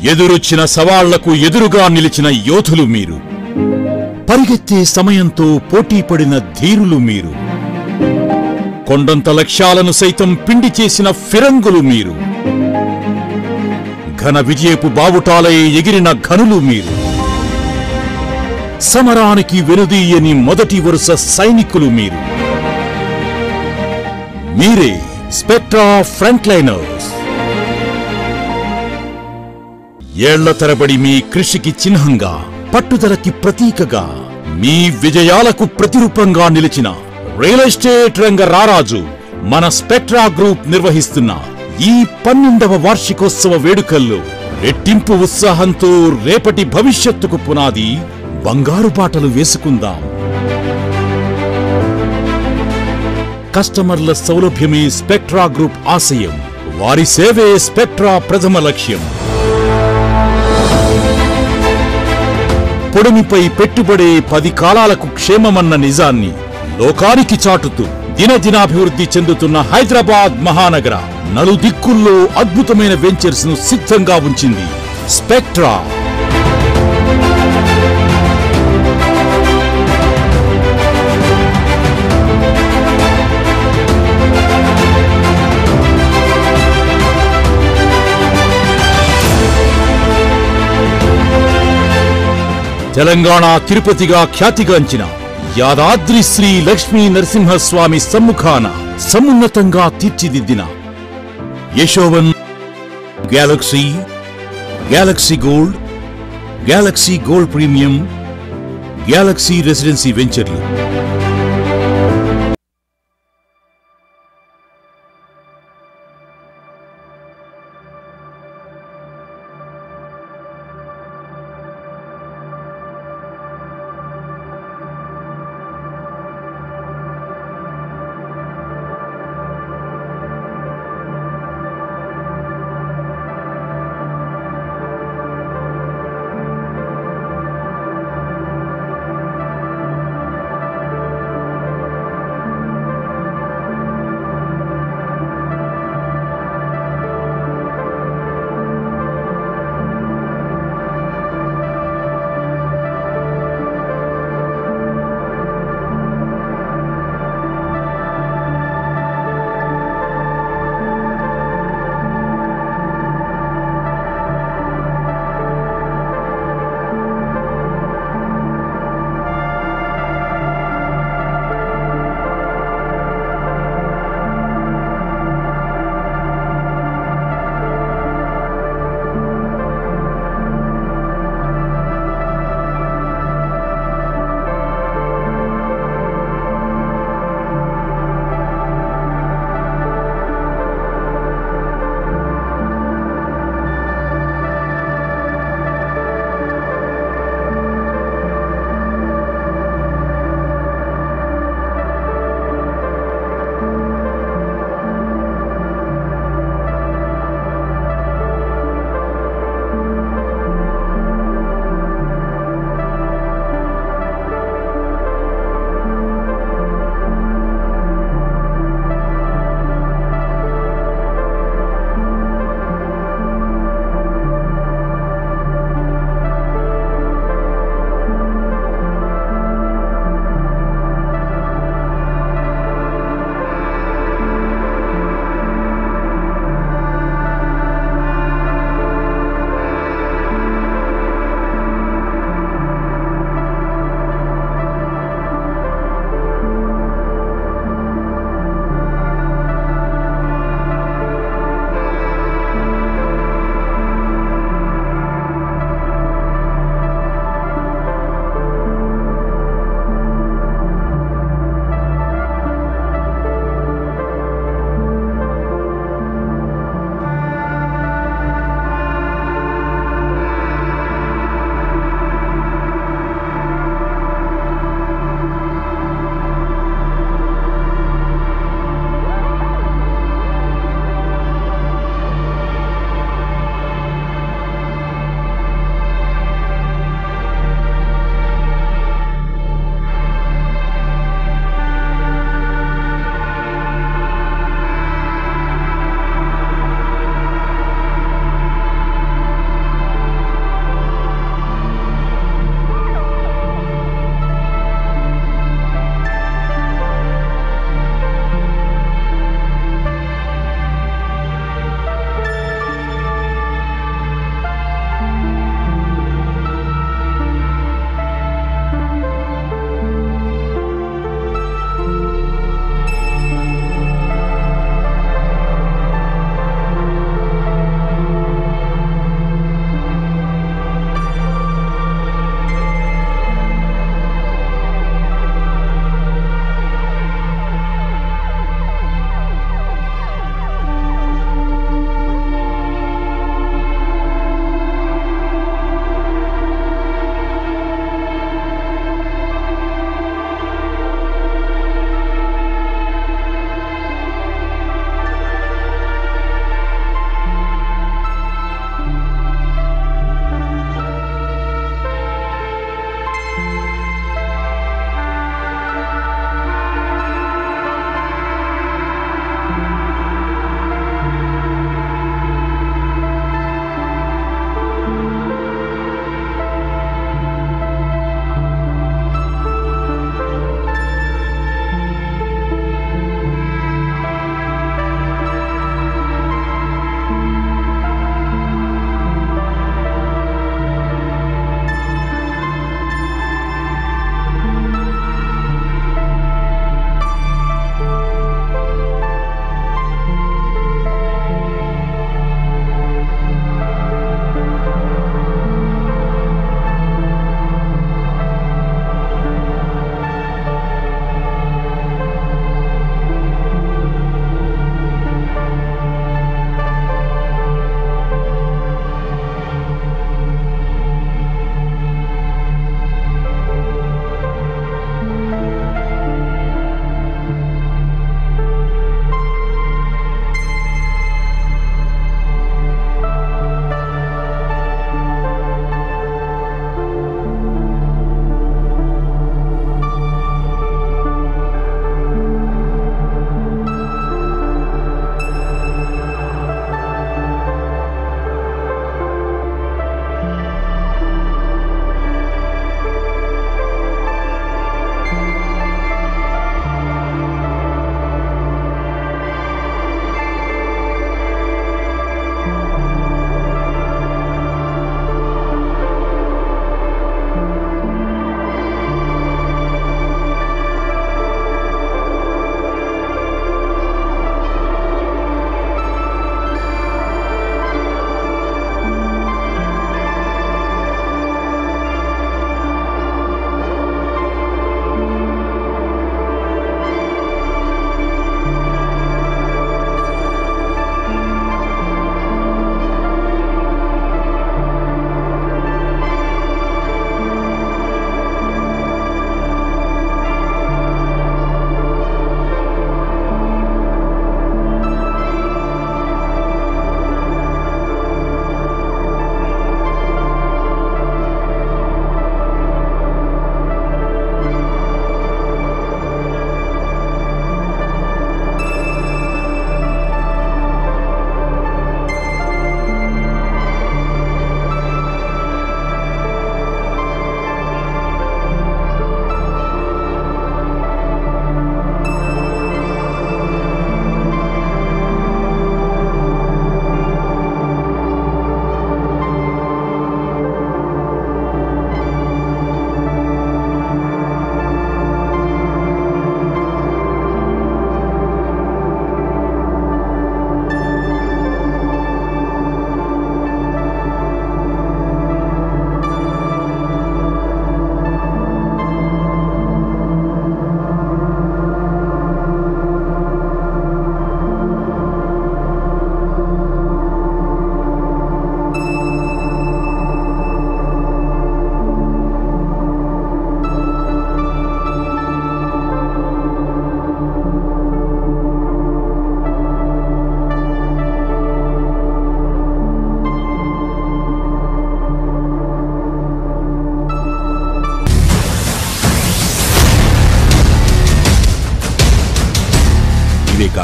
ఎదురొచ్చిన సవాళ్లకు ఎదురుగా నిలిచిన యోధులు మీరు పరిగెత్తే సమయంతో పోటీపడిన ధీరులు మీరు కొండంత లక్ష్యాలను సైతం పిండి చేసిన ఫిరంగులు మీరు ఘన విజయపు బావుటాలై ఎగిరిన ఘనులు మీరు సమరానికి వెనుదీయని మొదటి వరుస సైనికులు మీరు మీరే స్పెక్ట్రా ఫ్రంట్లైనర్స్ ఏళ్ల తరబడి మీ కృషికి చిహ్నంగా పట్టుదలకి ప్రతీకగా మీ విజయాలకు ప్రతిరూపంగా నిలిచిన రియల్ ఎస్టేట్ రంగ రారాజు మన స్పెక్ట్రా గ్రూప్ నిర్వహిస్తున్న ఈ పన్నెండవ వార్షికోత్సవ వేడుకల్లో రెట్టింపు ఉత్సాహంతో రేపటి భవిష్యత్తుకు పునాది బంగారు బాటలు వేసుకుందాం కస్టమర్ల సౌలభ్యమే స్పెక్ట్రా గ్రూప్ ఆశయం వారి సేవే స్పెక్ట్రా ప్రథమ లక్ష్యం పొడిమిపై పెట్టుబడే పది కాలాలకు క్షేమమన్న నిజాన్ని లోకానికి చాటుతూ దినదినాభివృద్ధి చెందుతున్న హైదరాబాద్ మహానగర నలుదిక్కుల్లో అద్భుతమైన వెంచర్స్ ను సిద్ధంగా ఉంచింది స్పెక్ట్రా తెలంగాణ తిరుపతిగా ఖ్యాతిగాంచిన యాదాద్రి శ్రీ లక్ష్మీ నరసింహస్వామి సమ్ముఖాన సమున్నతంగా తీర్చిదిద్దిన Yashovan galaxy galaxy gold galaxy gold premium galaxy residency వెంచర్లు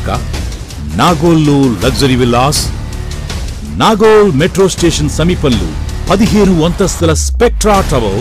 కాక నాగోల్లో luxury villas Nagole metro station సమీపంలో పదిహేను అంతస్తుల Spectra tower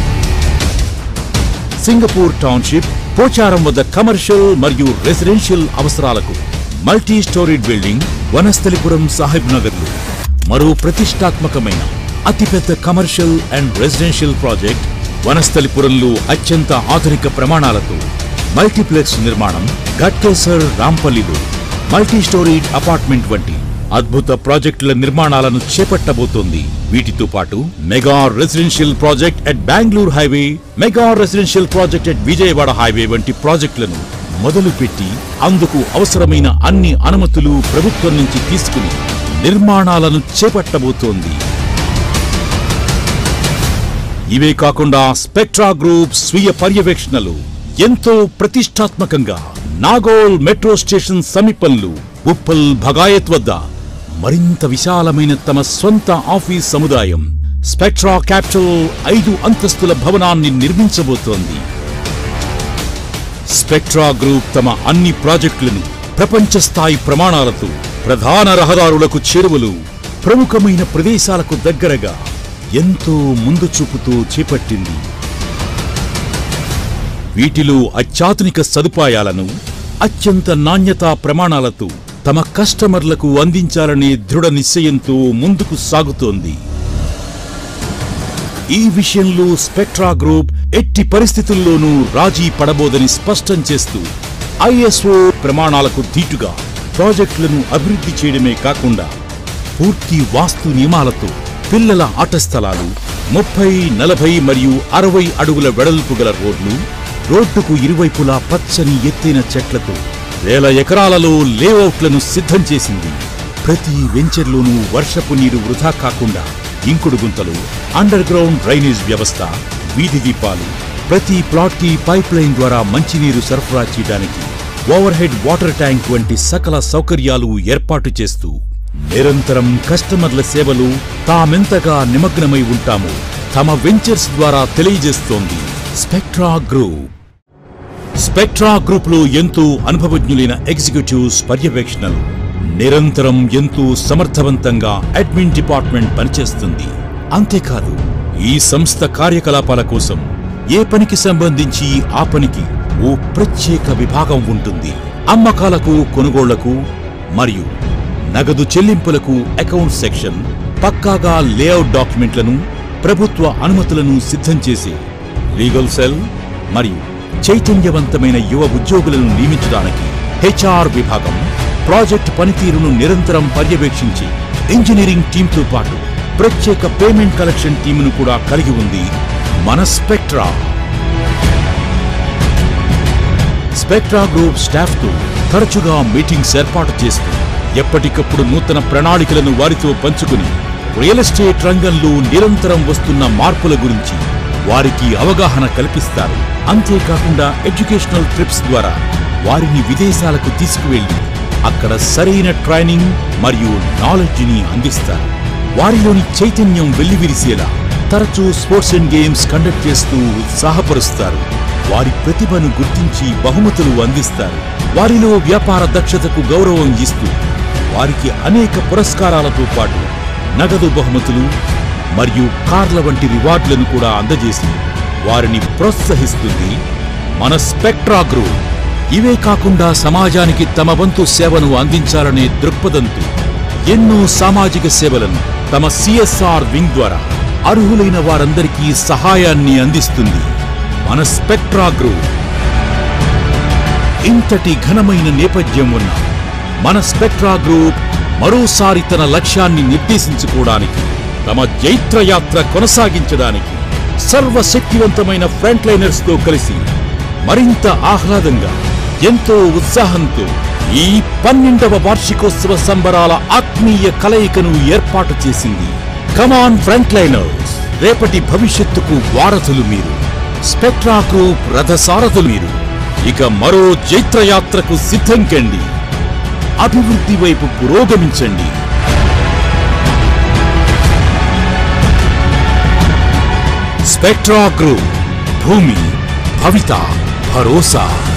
Singapore township Pocharam వద్ద కమర్షియల్ మరియు రెసిడెన్షియల్ అవసరాలకు multi storeyed building Vanasthalipuram Sahib నగర్లో మరో ప్రతిష్టాత్మకమైన అతిపెద్ద కమర్షియల్ అండ్ రెసిడెన్షియల్ ప్రాజెక్ట్ వనస్థలిపురంలో అత్యంత ఆధునిక ప్రమాణాలతో మల్టీప్లెక్స్ నిర్మాణం ఘట్కేసర్ రాంపల్లిలో మల్టీ స్టోరీడ్ అపార్ట్మెంట్ వంటి అద్భుత ప్రాజెక్టుల నిర్మాణాలను చేపట్టబోతోంది వీటితో పాటు mega residential project at Bengaluru highway mega residential project at Vijayawada highway వంటి ప్రాజెక్టులను మొదలుపెట్టి అందుకు అవసరమైన అన్ని అనుమతులు ప్రభుత్వం నుంచి తీసుకుని నిర్మాణాలను చేపట్టబోతోంది ఇవే కాకుండా స్పెక్ట్రా గ్రూప్ స్వీయ పర్యవేక్షణలు ఎంతో ప్రతిష్టాత్మకంగా నాగోల్ మెట్రో స్టేషన్ సమీపంలో ఉప్పల్ భగాయత్ వద్ద మరింత విశాలమైన తమ స్వంత ఆఫీస్ సముదాయం స్పెక్ట్రా క్యాపిటల్ ఐదు అంతస్తుల భవనాన్ని నిర్మించబోతోంది స్పెక్ట్రా గ్రూప్ తమ అన్ని ప్రాజెక్టులను ప్రపంచ స్థాయి ప్రమాణాలతో ప్రధాన రహదారులకు చేరువలు ప్రముఖమైన ప్రదేశాలకు దగ్గరగా ఎంతో ముందు చూపుతూ చేపట్టింది వీటిలో అత్యాధునిక సదుపాయాలను అత్యంత నాణ్యతా ప్రమాణాలతో తమ కస్టమర్లకు అందించాలనే దృఢ నిశ్చయంతో ముందుకు సాగుతోంది ఈ విషయంలో స్పెక్ట్రా గ్రూప్ ఎట్టి పరిస్థితుల్లోనూ రాజీ పడబోదని స్పష్టం చేస్తూ ఐఎస్ఓ ప్రమాణాలకు ధీటుగా ప్రాజెక్టులను అభివృద్ధి చేయడమే కాకుండా పూర్తి వాస్తు నియమాలతో పిల్లల ఆట స్థలాలు ముప్పై నలభై మరియు అరవై అడుగుల వెడల్పు గల రోడ్లు రోడ్డుకు ఇరువైపులా పచ్చని ఎత్తైన చెట్లతో వేల ఎకరాలలో లేఅవుట్లను సిద్ధం చేసింది ప్రతి వెంచర్లోనూ వర్షపు నీరు వృధా కాకుండా ఇంకుడు గుంతలు అండర్ గ్రౌండ్ డ్రైనేజ్ వ్యవస్థ వీధి దీపాలు ప్రతి ప్లాట్ కి పైప్ లైన్ ద్వారా మంచినీరు సరఫరా చేయడానికి ఓవర్ హెడ్ వాటర్ ట్యాంక్ వంటి సకల సౌకర్యాలు ఏర్పాటు చేస్తూ నిరంతరం కస్టమర్ల సేవలు తామెంతగా నిమగ్నమై ఉంటామో తమ వెంచర్స్ ద్వారా తెలియజేస్తోంది స్పెక్ట్రా గ్రూప్ స్పెక్ట్రా గ్రూప్ లో ఎంతో అనుభవజ్ఞులైన ఎగ్జిక్యూటివ్స్ పర్యవేక్షణలు నిరంతరం ఎంతో సమర్థవంతంగా అడ్మిన్ డిపార్ట్మెంట్ పనిచేస్తుంది అంతేకాదు ఈ సంస్థ కార్యకలాపాల కోసం ఏ పనికి సంబంధించి ఆ పనికి ఓ ప్రత్యేక విభాగం ఉంటుంది అమ్మకాలకు కొనుగోళ్లకు మరియు నగదు చెల్లింపులకు అకౌంట్ సెక్షన్ పక్కాగా లేఅవుట్ డాక్యుమెంట్లను ప్రభుత్వ అనుమతులను సిద్ధం చేసి లీగల్ సెల్ మరియు చైతన్యవంతమైన యువ ఉద్యోగులను నియమించడానికి హెచ్ఆర్ విభాగం ప్రాజెక్ట్ పనితీరును నిరంతరం పర్యవేక్షించి ఇంజనీరింగ్ టీంతో పాటు ప్రత్యేక పేమెంట్ కలెక్షన్ టీమును కూడా కలిగి ఉంది మన స్పెక్ట్రా స్పెక్ట్రా గ్రూప్ స్టాఫ్ తో తరచుగా మీటింగ్స్ ఏర్పాటు చేస్తూ ఎప్పటికప్పుడు నూతన ప్రణాళికలను వారితో పంచుకుని రియల్ ఎస్టేట్ రంగంలో నిరంతరం వస్తున్న మార్పుల గురించి వారికి అవగాహన కల్పిస్తారు అంతేకాకుండా ఎడ్యుకేషనల్ ట్రిప్స్ ద్వారా వారిని విదేశాలకు తీసుకువెళ్లి అక్కడ సరైన ట్రైనింగ్ మరియు నాలెడ్జిని అందిస్తారు వారిలోని చైతన్యం వెల్లివిరిసేలా తరచూ స్పోర్ట్స్ అండ్ గేమ్స్ కండక్ట్ చేస్తూ ఉత్సాహపరుస్తారు వారి ప్రతిభను గుర్తించి బహుమతులు అందిస్తారు వారిలో వ్యాపార దక్షతకు గౌరవం ఇస్తూ వారికి అనేక పురస్కారాలతో పాటు నగదు బహుమతులు మరియు కార్ల వంటి రివార్డులను కూడా అందజేసి వారిని ప్రోత్సహిస్తుంది మన స్పెక్ట్రా గ్రూప్ ఇవే కాకుండా సమాజానికి తమ వంతు సేవను అందించాలనే దృక్పథంతో ఎన్నో సామాజిక సేవలను తమ సిఎస్ఆర్ వింగ్ ద్వారా అర్హులైన వారందరికీ సహాయాన్ని అందిస్తుంది మన స్పెక్ట్రా గ్రూప్ ఇంతటి ఘనమైన నేపథ్యం ఉన్న మన స్పెక్ట్రా గ్రూప్ మరోసారి తన లక్ష్యాన్ని నిర్దేశించుకోవడానికి తమ జైత్రయాత్ర కొనసాగించడానికి సర్వశక్తివంతమైన ఫ్రంట్ లైనర్స్ తో కలిసి మరింత ఆహ్లాదంగా ఎంతో ఉత్సాహంతో ఈ పన్నెండవ వార్షికోత్సవ సంబరాల ఆత్మీయ కలయికను ఏర్పాటు చేసింది కమాన్ ఫ్రంట్ లైనర్స్ రేపటి భవిష్యత్తుకు వారధులు మీరు స్పెక్ట్రా గ్రూప్ రథసారథులు మీరు ఇక మరో జైత్రయాత్రకు సిద్ధం కండి అభివృద్ధి వైపు పురోగమించండి స్పెక్ట్రా గ్రూప్ భూమి భవిత భరోసా